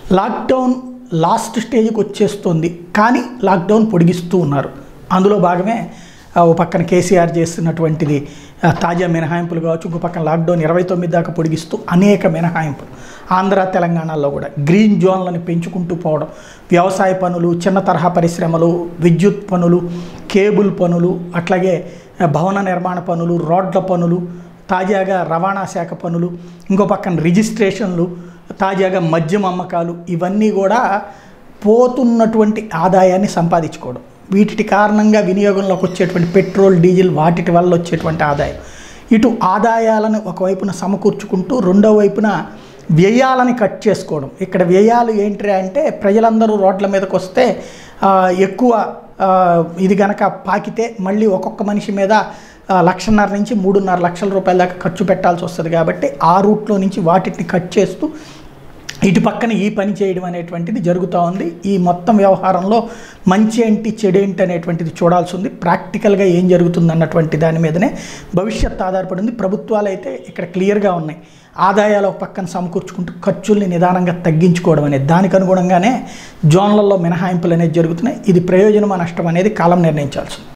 lockdown last స్టేజ్కి వచ్చేస్తుంది కానీ లాక్డౌన్ పొడిగిస్తూ ఉన్నారు అందులో భాగమే ఆ, ఓ పక్కన కేసీఆర్ చేస్తున్నటువంటిది ఆ, తాజా మినహాయింపులు కావచ్చు ఇంకో పక్కన లాక్డౌన్ ఇరవై తొమ్మిది దాకా పొడిగిస్తూ అనేక మినహాయింపులు ఆంధ్ర తెలంగాణలో కూడా గ్రీన్ జోన్లను పెంచుకుంటూ పోవడం వ్యవసాయ పనులు చిన్న తరహా పరిశ్రమలు విద్యుత్ పనులు కేబుల్ పనులు అట్లాగే ఆ, భవన నిర్మాణ పనులు రోడ్ల పనులు తాజాగా రవాణా శాఖ పనులు ఇంకో పక్కన రిజిస్ట్రేషన్లు తాజాగా మద్యం అమ్మకాలు ఇవన్నీ కూడా పోతున్నటువంటి ఆదాయాన్ని సంపాదించుకోవడం వీటి కారణంగా వినియోగంలోకి వచ్చేటువంటి పెట్రోల్ డీజిల్ వాటి వల్ల వచ్చేటువంటి ఆదాయం ఇటు ఆదాయాలను ఒకవైపున సమకూర్చుకుంటూ రెండో వైపున వ్యయాలని కట్ చేసుకోవడం ఇక్కడ వ్యయాలు ఏంటి అంటే ప్రజలందరూ రోడ్ల మీదకి వస్తే ఆ, ఎక్కువ ఆ, ఇది గనక పాకితే మళ్ళీ ఒక్కొక్క మనిషి మీద ఆ, లక్షన్నర నుంచి మూడున్నర లక్షల రూపాయల దాకా ఖర్చు పెట్టాల్సి వస్తుంది కాబట్టి ఆ రూట్లో నుంచి వాటిని కట్ చేస్తూ ఇటు పక్కన ఈ పని చేయడం అనేటువంటిది జరుగుతూ ఉంది ఈ మొత్తం వ్యవహారంలో మంచి ఏంటి చెడు ఏంటి అనేటువంటిది చూడాల్సి ఉంది ప్రాక్టికల్గా ఏం జరుగుతుంది అన్నటువంటి దాని మీదనే భవిష్యత్ ఆధారపడి ఉంది ప్రభుత్వాలు అయితే ఇక్కడ క్లియర్గా ఉన్నాయి ఆదాయాలు ఒక పక్కన సమకూర్చుకుంటూ ఖర్చుల్ని నిదానంగా తగ్గించుకోవడం అనేది దానికి అనుగుణంగానే జోన్లలో మినహాయింపులు అనేది జరుగుతున్నాయి ఇది ప్రయోజనమా నష్టం అనేది కాలం నిర్ణయించాల్సి ఉంది